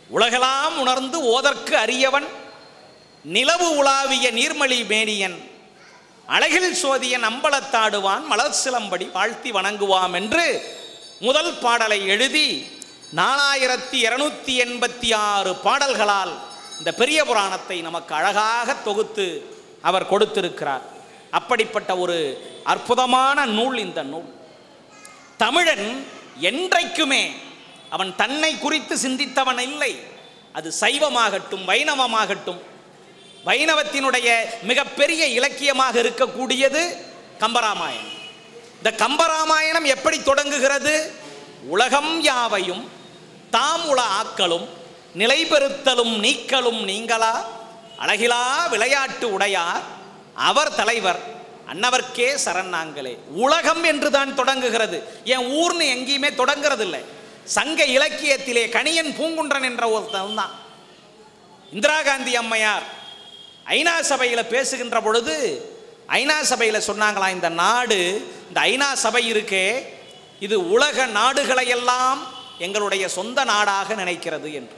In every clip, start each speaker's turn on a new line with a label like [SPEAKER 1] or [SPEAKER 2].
[SPEAKER 1] உலகெல்லாம் உணர்ந்து ஓதற்கு அரியவன் நிலவு உலாவிய நீர்மலி மேனியன் அழகில் சோதியன் அம்பலத்தாடுவான் மலர் சிலம்படி வாழ்த்தி வணங்குவாம் என்று முதல் பாடலை எழுதி நாலாயிரத்தி இருநூத்தி எண்பத்தி ஆறு பாடல்களால் இந்த பெரிய புராணத்தை நமக்கு அழகாக தொகுத்து அவர் கொடுத்திருக்கிறார் அப்படிப்பட்ட ஒரு அற்புதமான நூல் இந்த நூல் தமிழன் என்றைக்குமே அவன் தன்னை குறித்து சிந்தித்தவன் இல்லை அது சைவமாகட்டும் வைணவமாகட்டும் வைணவத்தினுடைய மிகப்பெரிய இலக்கியமாக இருக்கக்கூடியது கம்பராமாயணம் இந்த கம்பராமாயணம் எப்படி தொடங்குகிறது உலகம் யாவையும் தாம் உள ஆக்களும் நிலைபெறுத்தலும் நீக்கலும் நீங்களா அழகிலா விளையாட்டு உடையார் அவர் தலைவர் அன்னவர்க்கே சரண் நாங்களே உலகம் என்று தான் தொடங்குகிறது என் ஊர்னு எங்கேயுமே தொடங்குறது இல்லை சங்க இலக்கியத்திலே கணியன் பூங்குன்றன் என்ற ஒருத்தன் தான் இந்திரா காந்தி அம்மையார் ஐநா சபையில் பேசுகின்ற பொழுது ஐநா சபையில் சொன்னாங்களாம் இந்த நாடு இந்த ஐநா சபை இருக்கே இது உலக நாடுகளையெல்லாம் எங்களுடைய சொந்த நாடாக நினைக்கிறது என்று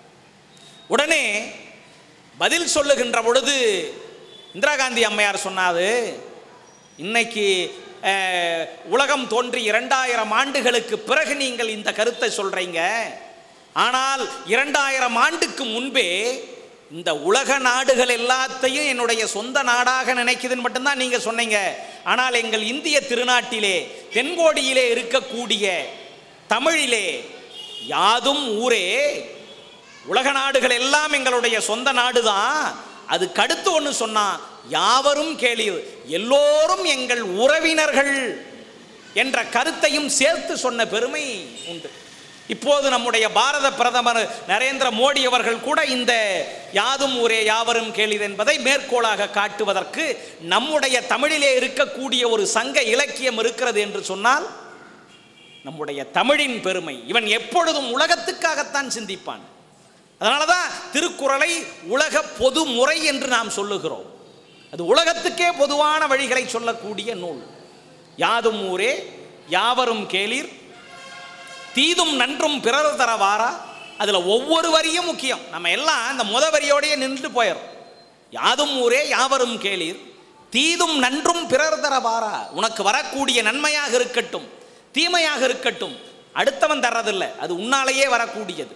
[SPEAKER 1] உடனே பதில் சொல்லுகின்ற பொழுது இந்திரா காந்தி அம்மையார் சொன்னாது இன்னைக்கு அஹ், உலகம் தோன்றி இரண்டாயிரம் ஆண்டுகளுக்கு பிறகு நீங்கள் இந்த கருத்தை சொல்றீங்க ஆனால் இரண்டாயிரம் ஆண்டுக்கு முன்பே இந்த உலக நாடுகள் எல்லாத்தையும் என்னுடைய சொந்த நாடாக நினைக்குதுன்னு மட்டும்தான் நீங்க சொன்னீங்க ஆனால் எங்கள் இந்திய திருநாட்டிலே தென்கோடியிலே இருக்கக்கூடிய தமிழிலே யாதும் ஊரே உலக நாடுகள் எல்லாம் எங்களுடைய சொந்த நாடு தான் அதுக்கு அடுத்து ஒன்று சொன்னா யாவரும் கேளீர் எல்லோரும் எங்கள் உறவினர்கள் என்ற கருத்தையும் சேர்த்து சொன்ன பெருமை உண்டு இப்போது நம்முடைய பாரத பிரதமர் நரேந்திர மோடி அவர்கள் கூட இந்த யாதும் ஊரே யாவரும் கேளீர் என்பதை மேற்கோளாக காட்டுவதற்கு நம்முடைய தமிழிலே இருக்கக்கூடிய ஒரு சங்க இலக்கியம் இருக்கிறது என்று சொன்னால் நம்முடைய தமிழின் பெருமை இவன் எப்பொழுதும் உலகத்துக்காகத்தான் சிந்திப்பான் அதனால தான் திருக்குறளை உலக பொது முறை என்று நாம் சொல்லுகிறோம் அது உலகத்துக்கே பொதுவான வழிகளை சொல்லக்கூடிய நூல் யாதும் ஊரே யாவரும் கேளீர் தீதும் நன்றும் பிறர் தர வாரா அதில் ஒவ்வொரு வரியும் முக்கியம் நம்ம எல்லாம் இந்த முத வரியோடையே நின்று போயிடும் யாதும் ஊரே யாவரும் கேளீர் தீதும் நன்றும் பிறர் தர வாரா உனக்கு வரக்கூடிய நன்மையாக இருக்கட்டும் தீமையாக இருக்கட்டும் அடுத்தவன் தர்றதில்லை அது உன்னாலேயே வரக்கூடியது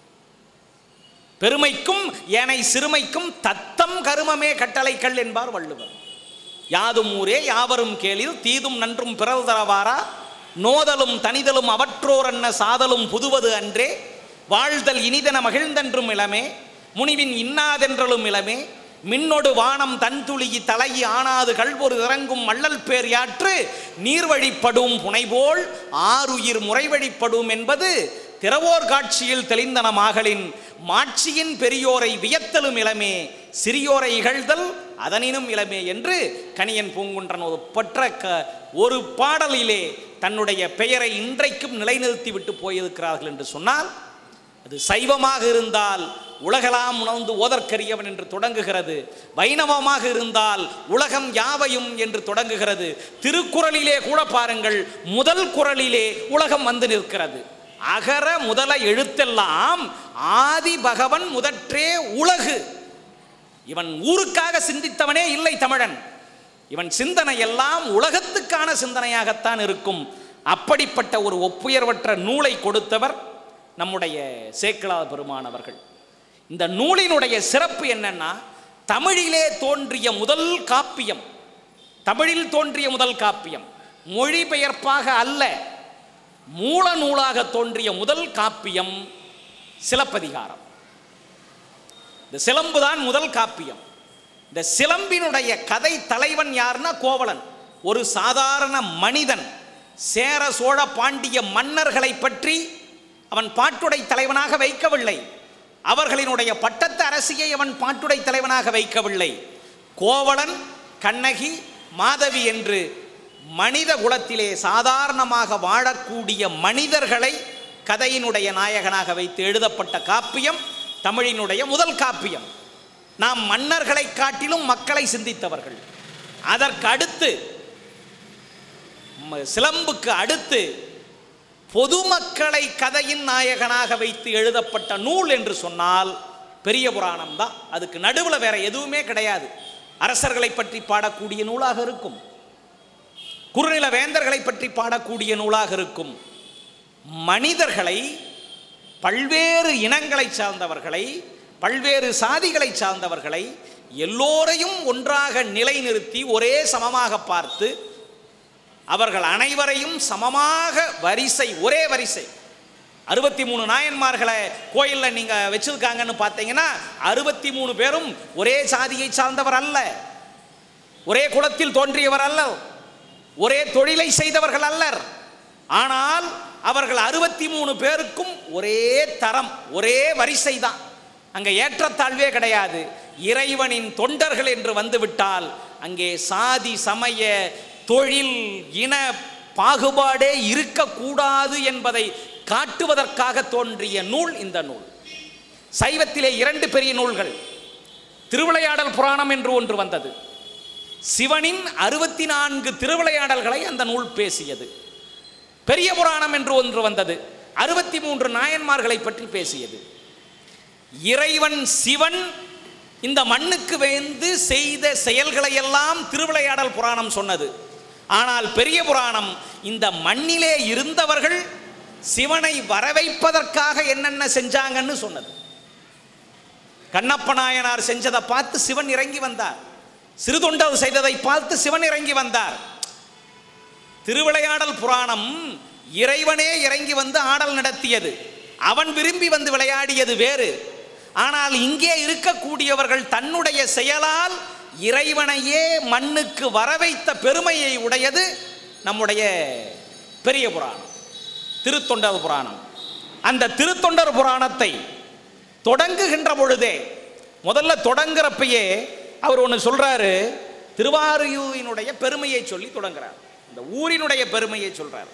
[SPEAKER 1] பெருமைக்கும் ஏனை சிறுமைக்கும் தத்தம் கருமமே கட்டளைகள் என்பார் வள்ளுவர் யாதும் ஊரே யாவரும் கேளிர் தீதும் நன்றும் பிறர் தரவாரா நோதலும் தனிதலும் அவற்றோர் அன்ன சாதலும் புதுவது அன்றே வாழ்தல் இனிதென மகிழ்ந்தென்றும் இளமே முனிவின் இன்னாதென்றலும் இளமே மின்னொடு வானம் தன்துளி தலையி ஆனாது கல்வொரு இறங்கும் மள்ளல் பேர் யாற்று நீர்வழிப்படும் புனைபோல் ஆறுயிர் முறைவழிப்படும் என்பது திறவோர் காட்சியில் தெளிந்தனமாகலின் மாட்சியின் பெரியோரை வியத்தலும் இளமே சிறியோரை இகழ்தல் அதனினும் இளமே என்று கணியன் பூங்குன்றன் ஒரு பற்ற க ஒரு பாடலிலே தன்னுடைய பெயரை இன்றைக்கும் நிலைநிறுத்தி விட்டு போயிருக்கிறார்கள் என்று சொன்னால் அது சைவமாக இருந்தால் உலகலாம் உணர்ந்து ஓதற்கரியவன் என்று தொடங்குகிறது வைணவமாக இருந்தால் உலகம் யாவையும் என்று தொடங்குகிறது திருக்குறளிலே கூட பாருங்கள் முதல் குறளிலே உலகம் வந்து நிற்கிறது அகர முதல எழுத்தெல்லாம் ஆதி பகவன் முதற்றே உலகு இவன் ஊருக்காக சிந்தித்தவனே இல்லை தமிழன் இவன் சிந்தனை எல்லாம் உலகத்துக்கான சிந்தனையாகத்தான் இருக்கும் அப்படிப்பட்ட ஒரு ஒப்புயர்வற்ற நூலை கொடுத்தவர் நம்முடைய சேக்கிழா பெருமான் அவர்கள் இந்த நூலினுடைய சிறப்பு என்னன்னா தமிழிலே தோன்றிய முதல் காப்பியம் தமிழில் தோன்றிய முதல் காப்பியம் மொழிபெயர்ப்பாக அல்ல மூல நூலாக தோன்றிய முதல் காப்பியம் சிலப்பதிகாரம் இந்த சிலம்பு தான் முதல் காப்பியம் இந்த சிலம்பினுடைய கதை தலைவன் யாருன்னா கோவலன் ஒரு சாதாரண மனிதன் சேர சோழ பாண்டிய மன்னர்களை பற்றி அவன் பாட்டுடை தலைவனாக வைக்கவில்லை அவர்களினுடைய பட்டத்து அரசியை அவன் பாட்டுடை தலைவனாக வைக்கவில்லை கோவலன் கண்ணகி மாதவி என்று மனித குலத்திலே சாதாரணமாக வாழக்கூடிய மனிதர்களை கதையினுடைய நாயகனாக வைத்து எழுதப்பட்ட காப்பியம் தமிழினுடைய முதல் காப்பியம் நாம் மன்னர்களை காட்டிலும் மக்களை சிந்தித்தவர்கள் அதற்கு அடுத்து ம- சிலம்புக்கு அடுத்து பொதுமக்களை கதையின் நாயகனாக வைத்து எழுதப்பட்ட நூல் என்று சொன்னால் பெரிய புராணம் தான் அதுக்கு நடுவில் வேற எதுவுமே கிடையாது அரசர்களை பற்றி பாடக்கூடிய நூலாக இருக்கும் குறுநில வேந்தர்களை பற்றி பாடக்கூடிய நூலாக இருக்கும் மனிதர்களை பல்வேறு இனங்களை சார்ந்தவர்களை பல்வேறு சாதிகளை சார்ந்தவர்களை எல்லோரையும் ஒன்றாக நிலைநிறுத்தி ஒரே சமமாக பார்த்து அவர்கள் அனைவரையும் சமமாக வரிசை ஒரே வரிசை அறுபத்தி மூணு நாயன்மார்களை கோயிலில் நீங்கள் வச்சிருக்காங்கன்னு பார்த்தீங்கன்னா அறுபத்தி மூணு பேரும் ஒரே சாதியை சார்ந்தவர் அல்ல ஒரே குலத்தில் தோன்றியவர் அல்ல ஒரே தொழிலை செய்தவர்கள் அல்லர் ஆனால் அவர்கள் அறுபத்தி மூணு பேருக்கும் ஒரே தரம் ஒரே வரிசை தான் அங்கே ஏற்றத்தாழ்வே கிடையாது இறைவனின் தொண்டர்கள் என்று வந்துவிட்டால் அங்கே சாதி சமய தொழில் இன பாகுபாடே இருக்கக்கூடாது என்பதை காட்டுவதற்காக தோன்றிய நூல் இந்த நூல் சைவத்திலே இரண்டு பெரிய நூல்கள் திருவிளையாடல் புராணம் என்று ஒன்று வந்தது சிவனின் அறுபத்தி நான்கு திருவிளையாடல்களை அந்த நூல் பேசியது பெரிய புராணம் என்று ஒன்று வந்தது அறுபத்தி மூன்று நாயன்மார்களை பற்றி பேசியது இறைவன் சிவன் இந்த மண்ணுக்கு வேந்து செய்த செயல்களை எல்லாம் திருவிளையாடல் புராணம் சொன்னது ஆனால் பெரிய புராணம் இந்த மண்ணிலே இருந்தவர்கள் சிவனை வரவைப்பதற்காக என்னென்ன செஞ்சாங்கன்னு சொன்னது கண்ணப்ப நாயனார் செஞ்சதை பார்த்து சிவன் இறங்கி வந்தார் சிறுதொண்டர் செய்ததை பார்த்து சிவன் இறங்கி வந்தார் திருவிளையாடல் புராணம் இறைவனே இறங்கி வந்து ஆடல் நடத்தியது அவன் விரும்பி வந்து விளையாடியது வேறு ஆனால் இங்கே இருக்கக்கூடியவர்கள் தன்னுடைய செயலால் இறைவனையே மண்ணுக்கு வரவைத்த பெருமையை உடையது நம்முடைய பெரிய புராணம் திருத்தொண்டர் புராணம் அந்த திருத்தொண்டர் புராணத்தை தொடங்குகின்ற பொழுதே முதல்ல தொடங்குறப்பயே அவர் ஒன்று சொல்றாரு திருவாரூரினுடைய பெருமையை சொல்லி தொடங்குறார் இந்த ஊரினுடைய பெருமையை சொல்றார்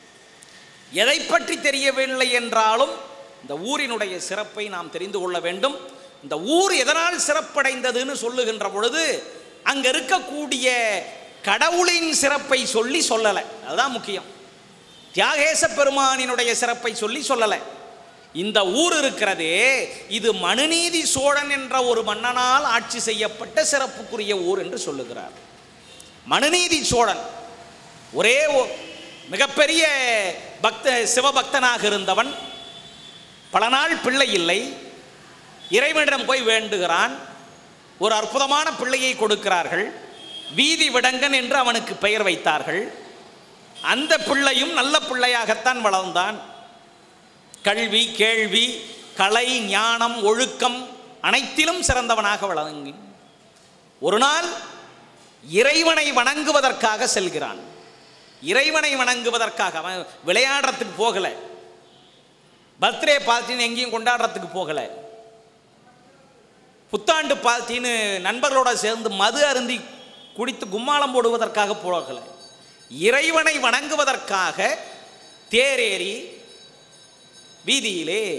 [SPEAKER 1] எதை பற்றி தெரியவில்லை என்றாலும் இந்த ஊரினுடைய சிறப்பை நாம் தெரிந்து கொள்ள வேண்டும் இந்த ஊர் எதனால் சிறப்படைந்ததுன்னு சொல்லுகின்ற பொழுது அங்க இருக்கக்கூடிய கடவுளின் சிறப்பை சொல்லி சொல்லலை அதுதான் முக்கியம் தியாகேச பெருமானினுடைய சிறப்பை சொல்லி சொல்லலை இந்த ஊர் இருக்கிறதே இது மனுநீதி சோழன் என்ற ஒரு மன்னனால் ஆட்சி செய்யப்பட்ட சிறப்புக்குரிய ஊர் என்று சொல்லுகிறார் மனுநீதி சோழன் ஒரே ஒ- மிகப்பெரிய பக்த சிவபக்தனாக இருந்தவன் பல நாள் பிள்ளை இல்லை இறைவனிடம் போய் வேண்டுகிறான் ஒரு அற்புதமான பிள்ளையை கொடுக்கிறார்கள் வீதி விடங்கன் என்று அவனுக்கு பெயர் வைத்தார்கள் அந்த பிள்ளையும் நல்ல பிள்ளையாகத்தான் வளர்ந்தான் கல்வி கேள்வி கலை ஞானம் ஒழுக்கம் அனைத்திலும் சிறந்தவனாக வழங்கி ஒரு நாள் இறைவனை வணங்குவதற்காக செல்கிறான் இறைவனை வணங்குவதற்காக அவன் விளையாடுறதுக்கு போகலை பர்த்டே பார்ட்டின்னு எங்கேயும் கொண்டாடுறதுக்கு போகலை புத்தாண்டு பார்ட்டின்னு நண்பர்களோட சேர்ந்து மது அருந்தி குடித்து கும்மாளம் போடுவதற்காக போகலை இறைவனை வணங்குவதற்காக தேரேறி வீதியிலே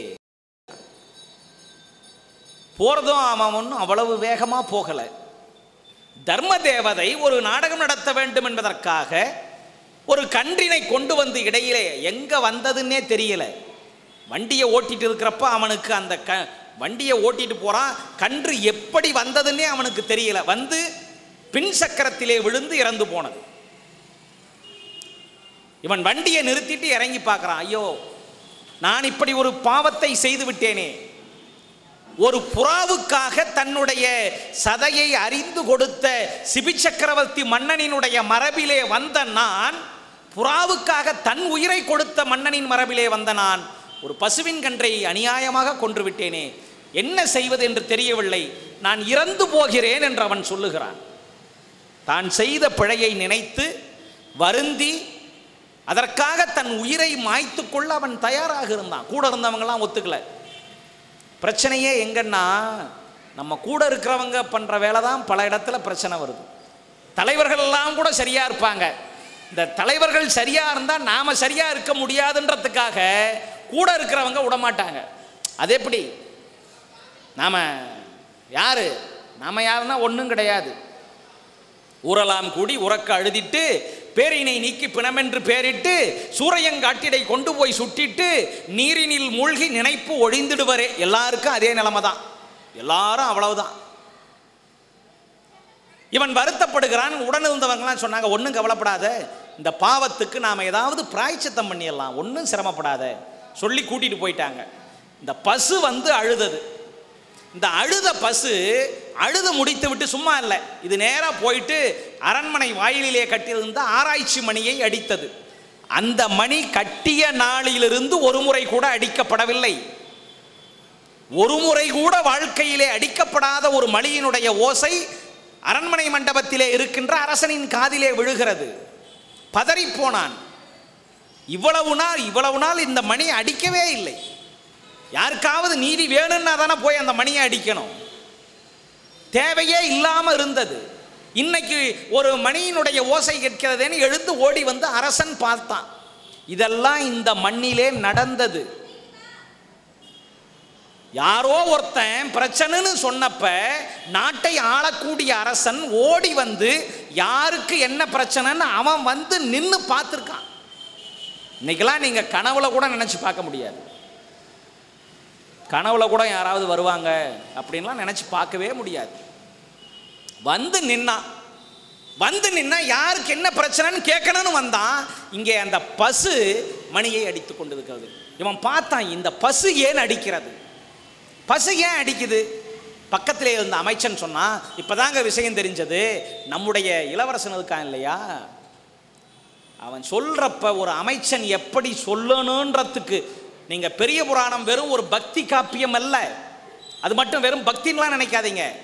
[SPEAKER 1] போகிறதும் அவன் ஒன்றும் அவ்வளவு வேகமாக போகலை தர்ம தேவதை ஒரு நாடகம் நடத்த வேண்டும் என்பதற்காக ஒரு கன்றினை கொண்டு வந்து இடையிலே எங்கே வந்ததுன்னே தெரியல வண்டியை ஓட்டிட்டு இருக்கிறப்ப அவனுக்கு அந்த க வண்டியை ஓட்டிட்டு போகிறான் கன்று எப்படி வந்ததுன்னே அவனுக்கு தெரியல வந்து பின் சக்கரத்திலே விழுந்து இறந்து போனது இவன் வண்டியை நிறுத்திட்டு இறங்கி பார்க்குறான் ஐயோ நான் இப்படி ஒரு பாவத்தை செய்து விட்டேனே ஒரு புறாவுக்காக தன்னுடைய சதையை அறிந்து கொடுத்த சிபி சக்கரவர்த்தி மன்னனினுடைய மரபிலே வந்த நான் புறாவுக்காக தன் உயிரை கொடுத்த மன்னனின் மரபிலே வந்த நான் ஒரு பசுவின் கன்றை அநியாயமாக கொன்று விட்டேனே என்ன செய்வது என்று தெரியவில்லை நான் இறந்து போகிறேன் என்று அவன் சொல்லுகிறான் தான் செய்த பிழையை நினைத்து வருந்தி அதற்காக தன் உயிரை மாய்த்து கொள்ள அவன் தயாராக இருந்தான் கூட இருந்தவங்கலாம் ஒத்துக்கல பிரச்சனையே எங்கன்னா நம்ம கூட இருக்கிறவங்க பண்ணுற வேலை தான் பல இடத்துல பிரச்சனை வருது தலைவர்கள் எல்லாம் கூட சரியாக இருப்பாங்க இந்த தலைவர்கள் சரியாக இருந்தால் நாம் சரியாக இருக்க முடியாதுன்றதுக்காக கூட இருக்கிறவங்க விடமாட்டாங்க அது எப்படி நாம் யார் நாம் யாருன்னா ஒன்றும் கிடையாது ஊரெல்லாம் கூடி உறக்க அழுதிட்டு பேரினை நீக்கி பிணமென்று பேரிட்டு சூரையங்காட்டிடை கொண்டு போய் சுட்டிட்டு நீரினில் மூழ்கி நினைப்பு ஒழிந்திடுவரே எல்லாருக்கும் அதே நிலைமை தான் எல்லாரும் அவ்வளவுதான் இவன் வருத்தப்படுகிறான் உடன் இருந்தவங்கலாம் சொன்னாங்க ஒன்றும் கவலைப்படாத இந்த பாவத்துக்கு நாம் ஏதாவது பிராய்ச்சித்தம் பண்ணிடலாம் ஒன்றும் சிரமப்படாத சொல்லி கூட்டிட்டு போயிட்டாங்க இந்த பசு வந்து அழுதது இந்த அழுத பசு அழுது முடித்து விட்டு சும்மா இல்லை இது நேராக போயிட்டு அரண்மனை வாயிலிலே கட்டியிருந்த ஆராய்ச்சி மணியை அடித்தது அந்த மணி கட்டிய நாளிலிருந்து ஒரு முறை கூட அடிக்கப்படவில்லை ஒரு முறை கூட வாழ்க்கையிலே அடிக்கப்படாத ஒரு மணியினுடைய ஓசை அரண்மனை மண்டபத்திலே இருக்கின்ற அரசனின் காதிலே விழுகிறது பதறிப் போனான் இவ்வளவு நாள் இவ்வளவு நாள் இந்த மணி அடிக்கவே இல்லை யாருக்காவது நீதி வேணும்னா தானே போய் அந்த மணியை அடிக்கணும் தேவையே இல்லாமல் இருந்தது இன்னைக்கு ஒரு மணியினுடைய ஓசை கேட்கிறதேன்னு எழுந்து ஓடி வந்து அரசன் பார்த்தான் இதெல்லாம் இந்த மண்ணிலே நடந்தது யாரோ ஒருத்தன் பிரச்சனைன்னு சொன்னப்ப நாட்டை ஆளக்கூடிய அரசன் ஓடி வந்து யாருக்கு என்ன பிரச்சனைன்னு அவன் வந்து நின்று பார்த்துருக்கான் இன்னைக்கெல்லாம் நீங்கள் கனவுல கூட நினச்சி பார்க்க முடியாது கனவுல கூட யாராவது வருவாங்க அப்படின்லாம் நினச்சி பார்க்கவே முடியாது வந்து நின்னான் வந்து நின்னா யாருக்கு என்ன பிரச்சனைன்னு கேட்கணும்னு வந்தான் இங்கே அந்த பசு மணியை அடித்து கொண்டு இருக்கிறது இவன் பார்த்தான் இந்த பசு ஏன் அடிக்கிறது பசு ஏன் அடிக்குது பக்கத்திலே இருந்த அமைச்சன் சொன்னான் இப்போதாங்க விஷயம் தெரிஞ்சது நம்முடைய இளவரசன் இருக்கான் இல்லையா அவன் சொல்றப்ப ஒரு அமைச்சன் எப்படி சொல்லணுன்றதுக்கு நீங்க பெரிய புராணம் வெறும் ஒரு பக்தி காப்பியம் அல்ல அது மட்டும் வெறும் பக்தின்லாம் நினைக்காதீங்க